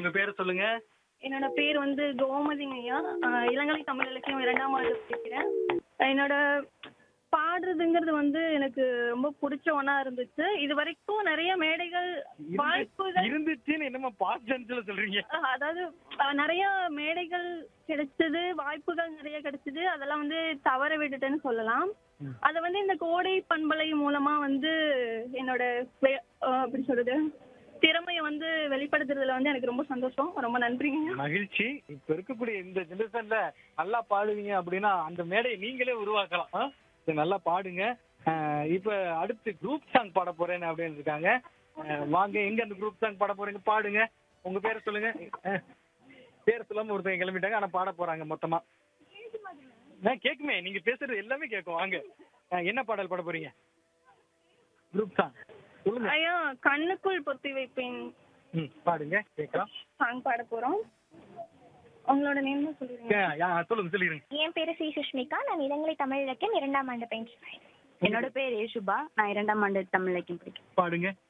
உங்க பேரை சொல்லுங்க என்னோட பேர் வந்து கோமதிங்க ஐயா ஆஹ் இளங்கலை தமிழ் இலக்கியம் இரண்டாம் ஆண்டு படிக்கிறேன் என்னோட பாடுறதுங்கிறது வந்து எனக்கு ரொம்ப பிடிச்ச ஒண்ணா இருந்துச்சு இது வரைக்கும் நிறைய மேடைகள் வாய்ப்புகள் இருந்துச்சுன்னு என்னமா பாஸ்ட் டென்ஸ்ல சொல்றீங்க ஆஹ் அதாவது ஆஹ் நிறைய மேடைகள் கிடைச்சது வாய்ப்புகள் நிறைய கிடைச்சது அதெல்லாம் வந்து தவற விட்டுட்டேன்னு சொல்லலாம் அத வந்து இந்த கோடை பண்பலை மூலமா வந்து என்னோட வே- ஆஹ் எப்படி சொல்றது திறமையை வந்து வெளிப்படுத்துறதுல வந்து எனக்கு ரொம்ப சந்தோஷம் ரொம்ப நன்றிங்க மகிழ்ச்சி இப்ப இருக்கக்கூடிய இந்த ஜெனரேஷன்ல நல்லா பாடுவீங்க அப்படின்னா அந்த மேடையை நீங்களே உருவாக்கலாம் ஆ? சரி, நல்லா பாடுங்க அஹ், இப்ப அடுத்து குரூப் சாங் பாட போறேன் அப்படின்னு இருக்காங்க அஹ், வாங்க எங்க அந்த குரூப் சாங் பாட போறீங்க பாடுங்க உங்க பேரை சொல்லுங்க அஹ், பேர் சொல்லாம ஒருத்தங்க கிளம்பிட்டாங்க ஆனா பாட போறாங்க மொத்தமா நான் கேக்குமே நீங்க பேசுறது எல்லாமே கேட்கும் வாங்க அஹ், என்ன பாடல் பாட போறீங்க குரூப் சாங் சொல்லுங்க ஐயா கண்ணுக்குள் பொத்தி வைப்பேன் ம் பாடுங்க கேட்கலாம் சாங் பாட போறோம் உங்களோட நேம் தான் சொல்லிடுங்க அஹ், யா, சொல்லுங்க சொல்லிடுங்க என் பேரு சி சுஷ்மிகா நான் இளங்கலை தமிழ் இலக்கியம் இரண்டாம் ஆண்டு பயின்று என்னோட பேர் ஏசுபா நான் இரண்டாம் ஆண்டு தமிழ் இலக்கியம் படிக்கிறேன் பாடுங்க